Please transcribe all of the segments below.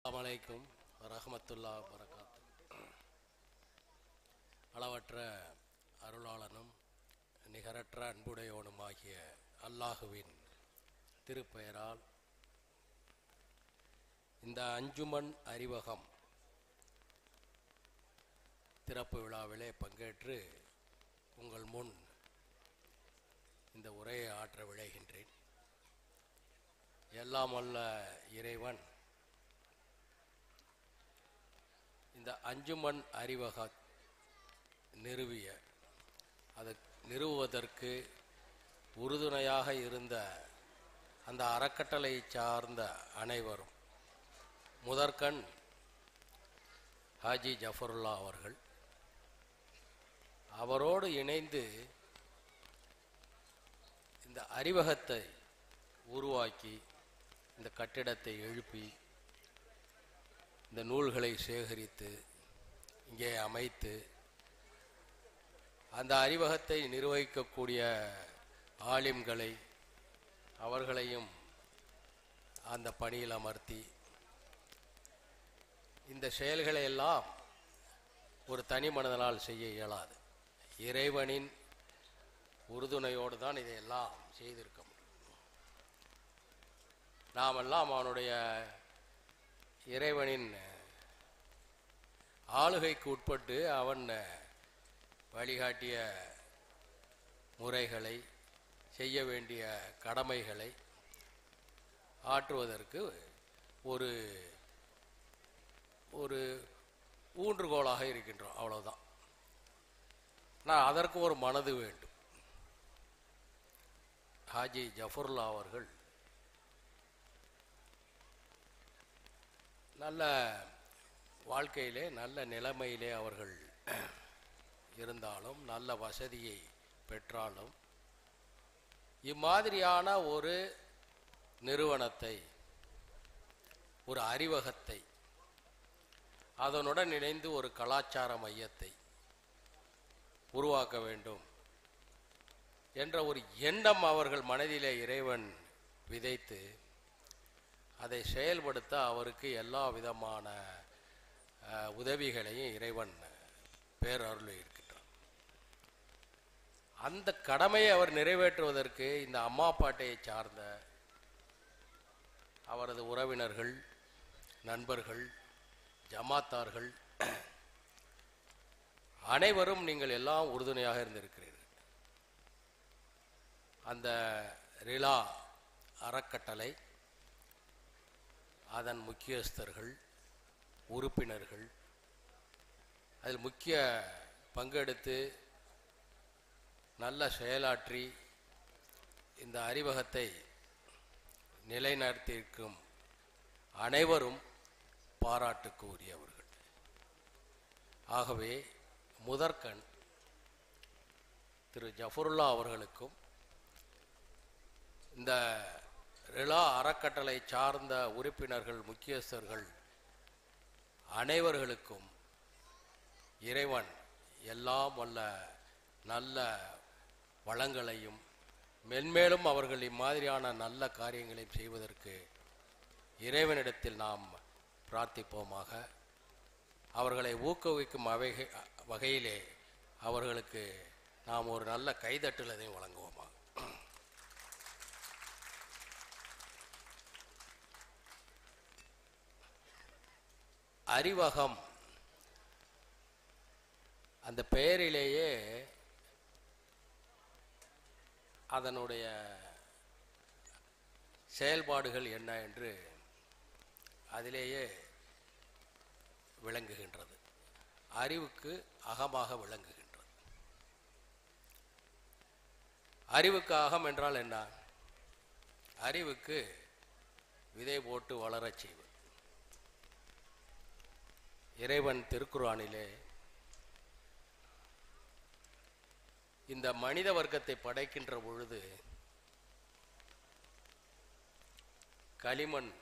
அலைக்கும் ரஹமத்துல்லா வரகாத் அளவற்ற அருளாளனும் நிகரற்ற அன்புடையவனுமாகிய அல்லாஹுவின் திருப்பெயரால் இந்த அஞ்சுமன் அறிவகம் திறப்பு விழாவிலே பங்கேற்று உங்கள் முன் இந்த உரையை ஆற்ற விளைகின்றேன் எல்லாம் வல்ல இறைவன் இந்த அஞ்சுமன் அறிவக நிறுவிய அதை நிறுவுவதற்கு உறுதுணையாக இருந்த அந்த அறக்கட்டளை சார்ந்த அனைவரும் முதற்கண் ஹாஜி ஜஃபருல்லா அவர்கள் அவரோடு இணைந்து இந்த அறிவகத்தை உருவாக்கி இந்த கட்டிடத்தை எழுப்பி இந்த நூல்களை சேகரித்து இங்கே அமைத்து அந்த அறிவகத்தை நிர்வகிக்கக்கூடிய ஆலிம்களை அவர்களையும் அந்த பணியில் அமர்த்தி இந்த செயல்களை எல்லாம் ஒரு தனி மனிதனால் செய்ய இயலாது இறைவனின் உறுதுணையோடு தான் இதையெல்லாம் செய்திருக்க முடியும் நாமெல்லாம் அவனுடைய இறைவனின் ஆளுகைக்கு உட்பட்டு அவன் வழிகாட்டிய முறைகளை செய்ய வேண்டிய கடமைகளை ஆற்றுவதற்கு ஒரு ஒரு ஊன்றுகோலாக இருக்கின்றோம் அவ்வளவுதான் நான் அதற்கு ஒரு மனது வேண்டும் ஹாஜி ஜஃபருல்லா அவர்கள் நல்ல வாழ்க்கையிலே நல்ல நிலைமையிலே அவர்கள் இருந்தாலும் நல்ல வசதியை பெற்றாலும் இம்மாதிரியான ஒரு நிறுவனத்தை ஒரு அறிவகத்தை அதனுடன் இணைந்து ஒரு கலாச்சார மையத்தை உருவாக்க வேண்டும் என்ற ஒரு எண்ணம் அவர்கள் மனதிலே இறைவன் விதைத்து அதை செயல்படுத்த அவருக்கு எல்லா விதமான அஹ், உதவிகளையும் இறைவன் பேரருள் இருக்கின்றார் அந்த கடமையை அவர் நிறைவேற்றுவதற்கு இந்த அம்மா பாட்டையை சார்ந்த அவரது உறவினர்கள் நண்பர்கள் ஜமாத்தார்கள் அனைவரும் நீங்கள் எல்லாம் உறுதுணையாக இருந்திருக்கிறீர்கள் அந்த ரிலா அறக்கட்டளை அதன் முக்கியஸ்தர்கள் உறுப்பினர்கள் அதில் முக்கிய பங்கெடுத்து நல்ல செயலாற்றி இந்த அறிவகத்தை நிலைநிறுத்தியிருக்கும் அனைவரும் பாராட்டுக்கு உரியவர்கள் ஆகவே முதற்கண் திரு ஜஃபருல்லா அவர்களுக்கும் இந்த ரிலா அறக்கட்டளை சார்ந்த உறுப்பினர்கள் முக்கியஸ்தர்கள் அனைவர்களுக்கும் இறைவன் எல்லாம் வல்ல நல்ல வளங்களையும் மென்மேலும் அவர்கள் இம்மாதிரியான நல்ல காரியங்களையும் செய்வதற்கு இறைவனிடத்தில் நாம் பிரார்த்திப்போமாக அவர்களை ஊக்குவிக்கும் அவைக வகையிலே அவர்களுக்கு நாம் ஒரு நல்ல கைதட்டுலதையும் வழங்குவோமாக அறிவகம் அந்த பெயரிலேயே அதனுடைய செயல்பாடுகள் என்ன என்று அதிலேயே விளங்குகின்றது அறிவுக்கு அகமாக விளங்குகின்றது அறிவுக்கு அகம் என்றால் என்ன அறிவுக்கு விதை போட்டு வளரச் செய்வது இறைவன் திருக்குறானிலே இந்த மனித வர்க்கத்தை படைக்கின்ற பொழுது களிமண்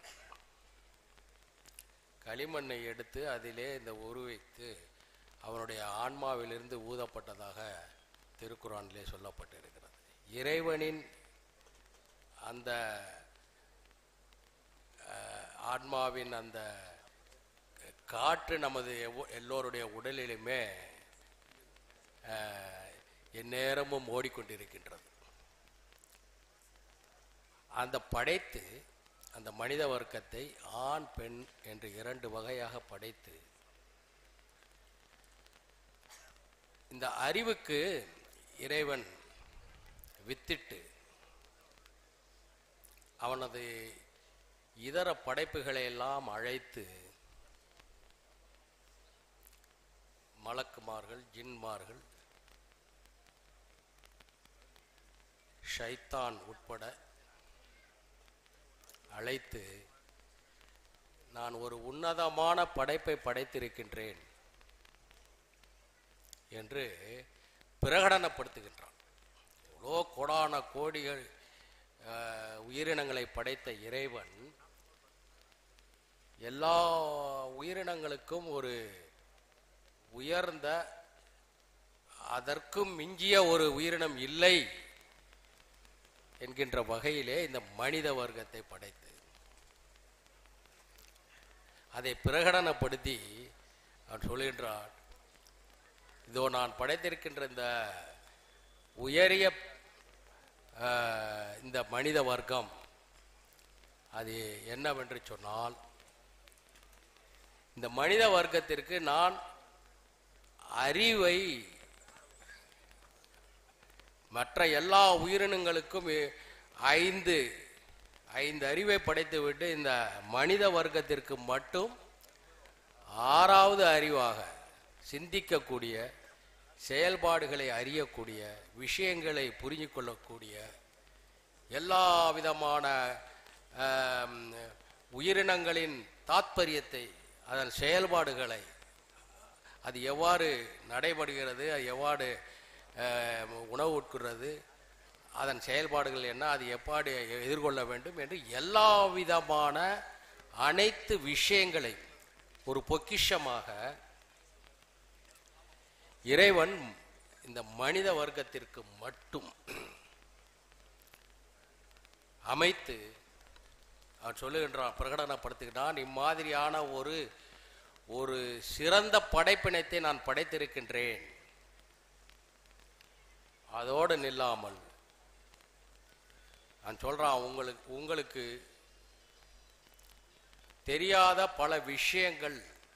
களிமண்ணை எடுத்து அதிலே இந்த உருவைத்து அவனுடைய ஆன்மாவிலிருந்து ஊதப்பட்டதாக திருக்குறானிலே சொல்லப்பட்டிருக்கிறது இறைவனின் அந்த அஹ், ஆன்மாவின் அந்த காற்று நமது எவ்வ- எல்லோருடைய உடலிலுமே அஹ், எந்நேரமும் ஓடிக்கொண்டிருக்கின்றது அந்த படைத்து அந்த மனித வர்க்கத்தை ஆண் பெண் என்று இரண்டு வகையாக படைத்து இந்த அறிவுக்கு இறைவன் வித்திட்டு அவனது இதர படைப்புகளை எல்லாம் அழைத்து மலக்குமார்கள் ஜின்மார்கள் ஷைத்தான் உட்பட அழைத்து நான் ஒரு உன்னதமான படைப்பை படைத்திருக்கின்றேன் என்று பிரகடனப்படுத்துகின்றான் எவ்வளோ கோடான கோடிகள் அஹ், உயிரினங்களை படைத்த இறைவன் எல்லா உயிரினங்களுக்கும் ஒரு உயர்ந்த அதற்கும் மிஞ்சிய ஒரு உயிரினம் இல்லை என்கின்ற வகையிலே இந்த மனித வர்க்கத்தை படைத்து அதை பிரகடனப்படுத்தி அவன் சொல்கின்றான் இதோ நான் படைத்திருக்கின்ற இந்த உயரிய அஹ், இந்த மனித வர்க்கம் அது என்னவென்று சொன்னால் இந்த மனித வர்க்கத்திற்கு நான் அறிவை மற்ற எல்லா உயிரினங்களுக்கும் இ- ஐந்து ஐந்து அறிவை படைத்துவிட்டு இந்த மனித வர்க்கத்திற்கு மட்டும் ஆறாவது அறிவாக சிந்திக்கக்கூடிய செயல்பாடுகளை அறியக்கூடிய விஷயங்களை புரிஞ்சு கொள்ளக்கூடிய எல்லா விதமான ஆம், உயிரினங்களின் தாத்பரியத்தை அதன் செயல்பாடுகளை அது எவ்வாறு நடைபெறுகிறது அது எவ்வாறு அஹ், உணவு உட்கொள்கிறது அதன் செயல்பாடுகள் என்ன அது எப்பாடி எதிர்கொள்ள வேண்டும் என்று எல்லா விதமான அனைத்து விஷயங்களை ஒரு பொக்கிஷமாக இறைவன் இந்த மனித வர்க்கத்திற்கு மட்டும் அமைத்து அவன் சொல்லுகின்றான் பிரகடனப்படுத்துகிறான் இம்மாதிரியான ஒரு ஒரு சிறந்த படைப்பினத்தை நான் படைத்திருக்கின்றேன் அதோடு நில்லாமல் நான் சொல்றான் உங்களுக்கு உங்களுக்கு தெரியாத பல விஷயங்கள்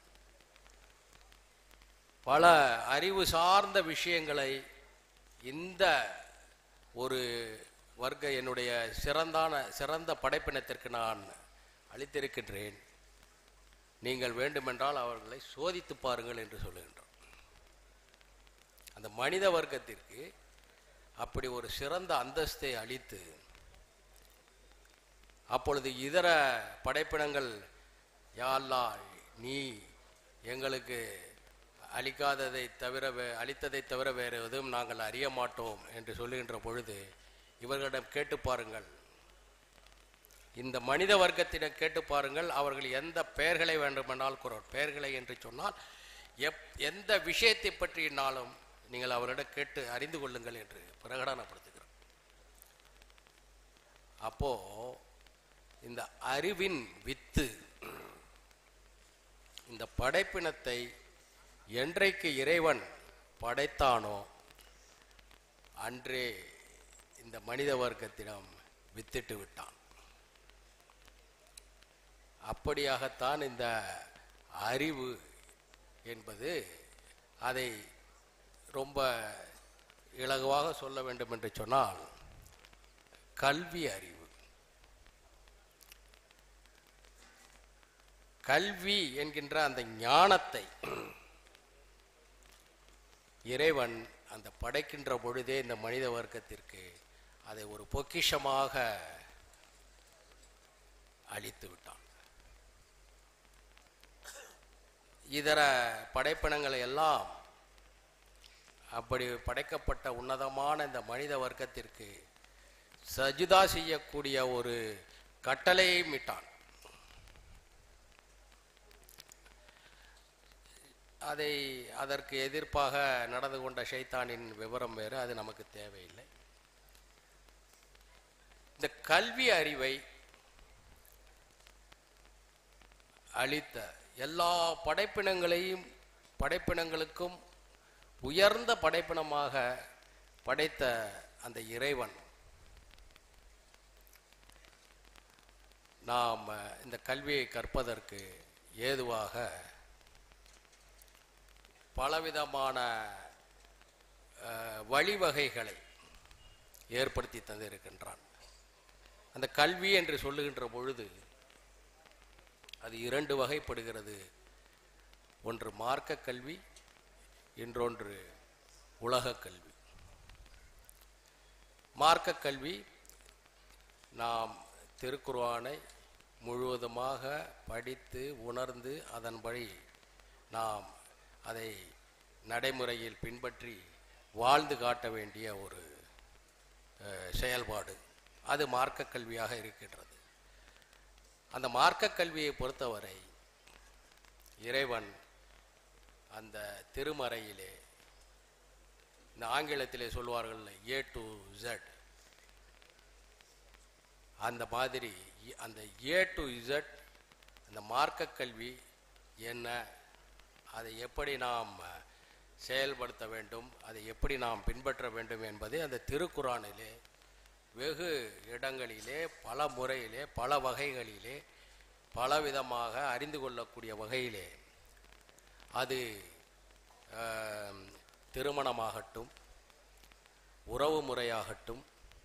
பல அறிவு சார்ந்த விஷயங்களை இந்த ஒரு வர்க்க என்னுடைய சிறந்தான சிறந்த படைப்பினத்திற்கு நான் அளித்திருக்கின்றேன் நீங்கள் வேண்டுமென்றால் அவர்களை சோதித்து பாருங்கள் என்று சொல்லுகின்றோம் அந்த மனித வர்க்கத்திற்கு அப்படி ஒரு சிறந்த அந்தஸ்தை அளித்து அப்பொழுது இதர படைப்பினங்கள் யா அல்லாஹ் நீ எங்களுக்கு அளிக்காததை தவிர வே அளித்ததை தவிர வேறு எதுவும் நாங்கள் அறிய மாட்டோம் என்று சொல்லுகின்ற பொழுது இவர்களிடம் கேட்டு பாருங்கள் இந்த மனித வர்க்கத்திடம் கேட்டு பாருங்கள் அவர்கள் எந்த பெயர்களை வேண்டுமென்றால் கூறுவர் பெயர்களை என்று சொன்னால் எப் எந்த விஷயத்தை பற்றினாலும் நீங்கள் அவரிடம் கேட்டு அறிந்து கொள்ளுங்கள் என்று பிரகடனப்படுத்துகிறோம் அப்போ இந்த அறிவின் வித்து இந்த படைப்பினத்தை என்றைக்கு இறைவன் படைத்தானோ அன்றே இந்த மனித வர்க்கத்திடம் வித்திட்டு விட்டான் அப்படியாகத்தான் இந்த அறிவு என்பது அதை ரொம்ப இலகுவாக சொல்ல வேண்டும் என்று சொன்னால் கல்வி அறிவு கல்வி என்கின்ற அந்த ஞானத்தை இறைவன் அந்த படைக்கின்ற பொழுதே இந்த மனித வர்க்கத்திற்கு அதை ஒரு பொக்கிஷமாக அளித்து விட்டான் இதர படைப்பினங்களை எல்லாம் அப்படி படைக்கப்பட்ட உன்னதமான இந்த மனித வர்க்கத்திற்கு சஜிதா செய்யக்கூடிய ஒரு கட்டளையை மீட்டான் அதை அதற்கு எதிர்ப்பாக நடந்து கொண்ட ஷைத்தானின் விவரம் வேறு அது நமக்கு தேவையில்லை இந்த கல்வி அறிவை அளித்த எல்லா படைப்பினங்களையும் படைப்பினங்களுக்கும் உயர்ந்த படைப்பினமாக படைத்த அந்த இறைவன் நாம் இந்த கல்வியை கற்பதற்கு ஏதுவாக பலவிதமான அஹ், வழிவகைகளை ஏற்படுத்தி தந்திருக்கின்றான் அந்த கல்வி என்று சொல்லுகின்ற பொழுது அது இரண்டு வகைப்படுகிறது ஒன்று மார்க்க கல்வி இன்னொன்று உலகக் கல்வி மார்க்க கல்வி நாம் திருக்குர்ஆனை முழுவதுமாக படித்து உணர்ந்து அதன்படி நாம் அதை நடைமுறையில் பின்பற்றி வாழ்ந்து காட்ட வேண்டிய ஒரு அஹ், செயல்பாடு அது மார்க்க கல்வியாக இருக்கின்றது அந்த மார்க்க கல்வியை பொறுத்தவரை இறைவன் அந்த திருமறையிலே இந்த ஆங்கிலத்திலே சொல்வார்கள் ஏ டு Z அந்த மாதிரி இ- அந்த ஏ டு இசட் அந்த மார்க்க கல்வி என்ன அதை எப்படி நாம் செயல்படுத்த வேண்டும் அதை எப்படி நாம் பின்பற்ற வேண்டும் என்பதை அந்த திருக்குறானிலே வெகு இடங்களிலே பல முறையிலே பல வகைகளிலே பலவிதமாக அறிந்து கொள்ளக்கூடிய வகையிலே அது ஆம், திருமணமாகட்டும் உறவு முறையாகட்டும்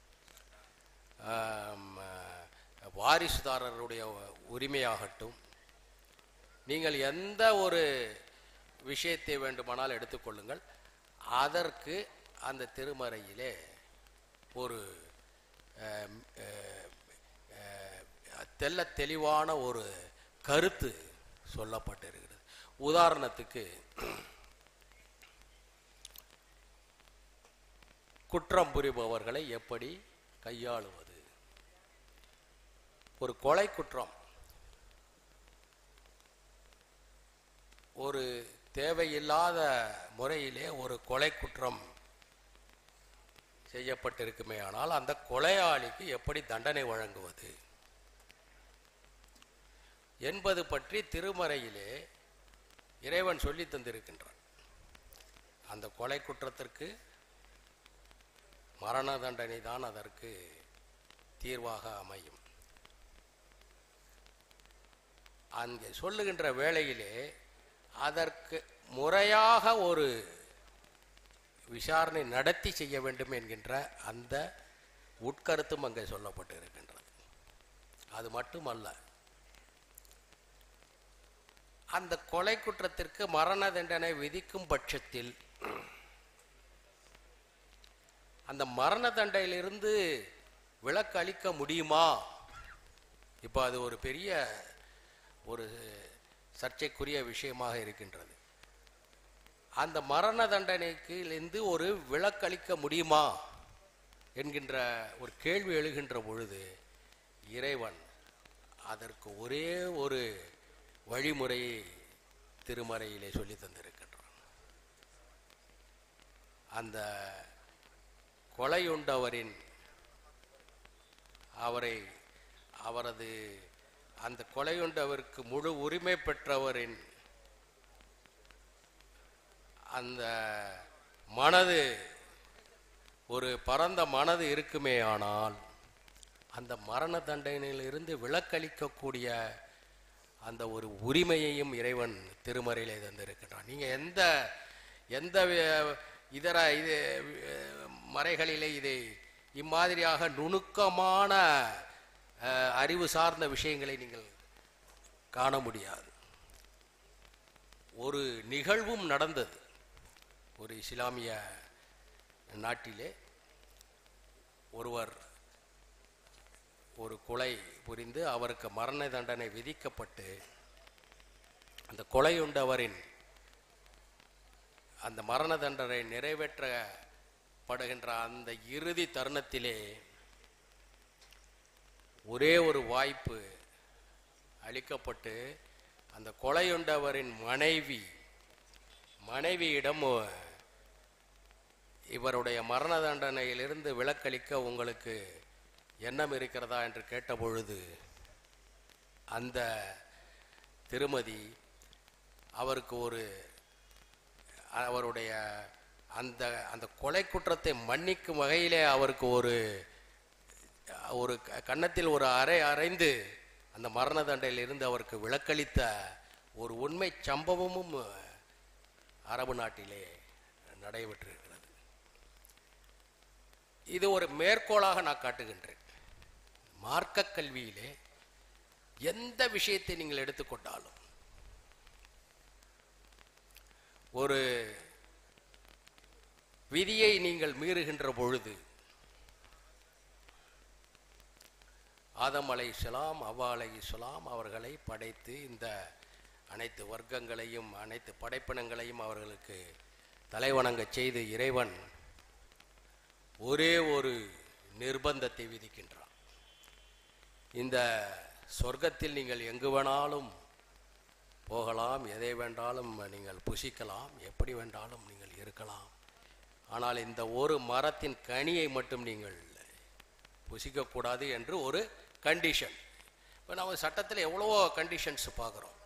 ஆம், வாரிசுதாரருடைய உரிமையாகட்டும் நீங்கள் எந்த ஒரு விஷயத்தை வேண்டுமானால் எடுத்துக்கொள்ளுங்கள் அதற்கு அந்த திருமறையிலே ஒரு ஆம், அஹ், அஹ், தெள்ள தெளிவான ஒரு கருத்து சொல்லப்பட்டிருக்கிறது உதாரணத்துக்கு குற்றம் புரிபவர்களை எப்படி கையாளுவது ஒரு கொலை குற்றம் ஒரு தேவையில்லாத முறையிலே ஒரு கொலை குற்றம் செய்யப்பட்டிருக்குமே ஆனால் அந்த கொலையாளிக்கு எப்படி தண்டனை வழங்குவது என்பது பற்றி திருமறையிலே இறைவன் சொல்லி தந்திருக்கின்றான் அந்த கொலை குற்றத்திற்கு மரண தண்டனை தான் அதற்கு தீர்வாக அமையும் அங்கே சொல்லுகின்ற வேளையிலே அதற்கு முறையாக ஒரு விசாரணை நடத்தி செய்ய வேண்டும் என்கின்ற அந்த உட்கருத்தும் அங்கே சொல்லப்பட்டு இருக்கின்றது அது மட்டுமல்ல அந்த கொலை குற்றத்திற்கு மரண தண்டனை விதிக்கும் பட்சத்தில் அந்த மரண தண்டையிலிருந்து விலக்கு அளிக்க முடியுமா இப்போ அது ஒரு பெரிய ஒரு சர்ச்சைக்குரிய விஷயமாக இருக்கின்றது அந்த மரண தண்டனைக்கு இருந்து ஒரு விலக்களிக்க முடியுமா என்கின்ற ஒரு கேள்வி எழுகின்ற பொழுது இறைவன் அதற்கு ஒரே ஒரு வழிமுறையை திருமறையிலே சொல்லி தந்திருக்கின்றான் அந்த கொலையுண்டவரின் அவரை அவரது அந்த கொலையுண்டவருக்கு முழு உரிமை பெற்றவரின் அந்த மனது ஒரு பரந்த மனது இருக்குமே ஆனால் அந்த மரண தண்டனையிலிருந்து விலக்களிக்கக்கூடிய அந்த ஒரு உரிமையையும் இறைவன் திருமறையிலே தந்திருக்கின்றான் நீங்க எந்த எந்த வி- இதர இது அஹ், மறைகளிலே இதை இம்மாதிரியாக நுணுக்கமான அஹ், அறிவு சார்ந்த விஷயங்களை நீங்கள் காண முடியாது ஒரு நிகழ்வும் நடந்தது ஒரு இஸ்லாமிய நாட்டிலே ஒருவர் ஒரு கொலை புரிந்து அவருக்கு மரண தண்டனை விதிக்கப்பட்டு அந்த கொலையுண்டவரின் அந்த மரண தண்டனை நிறைவேற்றப்படுகின்ற அந்த இறுதி தருணத்திலே ஒரே ஒரு வாய்ப்பு அளிக்கப்பட்டு அந்த கொலையுண்டவரின் மனைவி மனைவியிடம் இவருடைய மரண தண்டனையிலிருந்து விலக்களிக்க உங்களுக்கு எண்ணம் இருக்கிறதா என்று கேட்டபொழுது அந்த திருமதி அவருக்கு ஒரு அவருடைய அந்த அந்த கொலை குற்றத்தை மன்னிக்கும் வகையிலே அவருக்கு ஒரு ஒரு க- கன்னத்தில் ஒரு அறை அறைந்து அந்த மரண தண்டையிலிருந்து அவருக்கு விலக்களித்த ஒரு உண்மை சம்பவமும் அரபு நாட்டிலே நடைபெற்றிருக்கிறது இது ஒரு மேற்கோளாக நான் காட்டுகின்றேன் மார்க்க கல்வியிலே எந்த விஷயத்தை நீங்கள் எடுத்துக்கொண்டாலும் ஒரு விதியை நீங்கள் மீறுகின்ற பொழுது ஆதம் அலை இஸ்லாம் அவ்வா அலை இஸ்லாம் அவர்களை படைத்து இந்த அனைத்து வர்க்கங்களையும் அனைத்து படைப்பினங்களையும் அவர்களுக்கு தலைவணங்கச் செய்து இறைவன் ஒரே ஒரு நிர்பந்தத்தை விதிக்கின்றான் இந்த சொர்க்கத்தில் நீங்கள் எங்கு வேணாலும் போகலாம் எதை வேண்டாலும் நீங்கள் புசிக்கலாம் எப்படி வேண்டாலும் நீங்கள் இருக்கலாம் ஆனால் இந்த ஒரு மரத்தின் கனியை மட்டும் நீங்கள் புசிக்கக்கூடாது என்று ஒரு கண்டிஷன் இப்போ நம்ம சட்டத்தில் எவ்வளவோ கண்டிஷன்ஸ் பார்க்குறோம்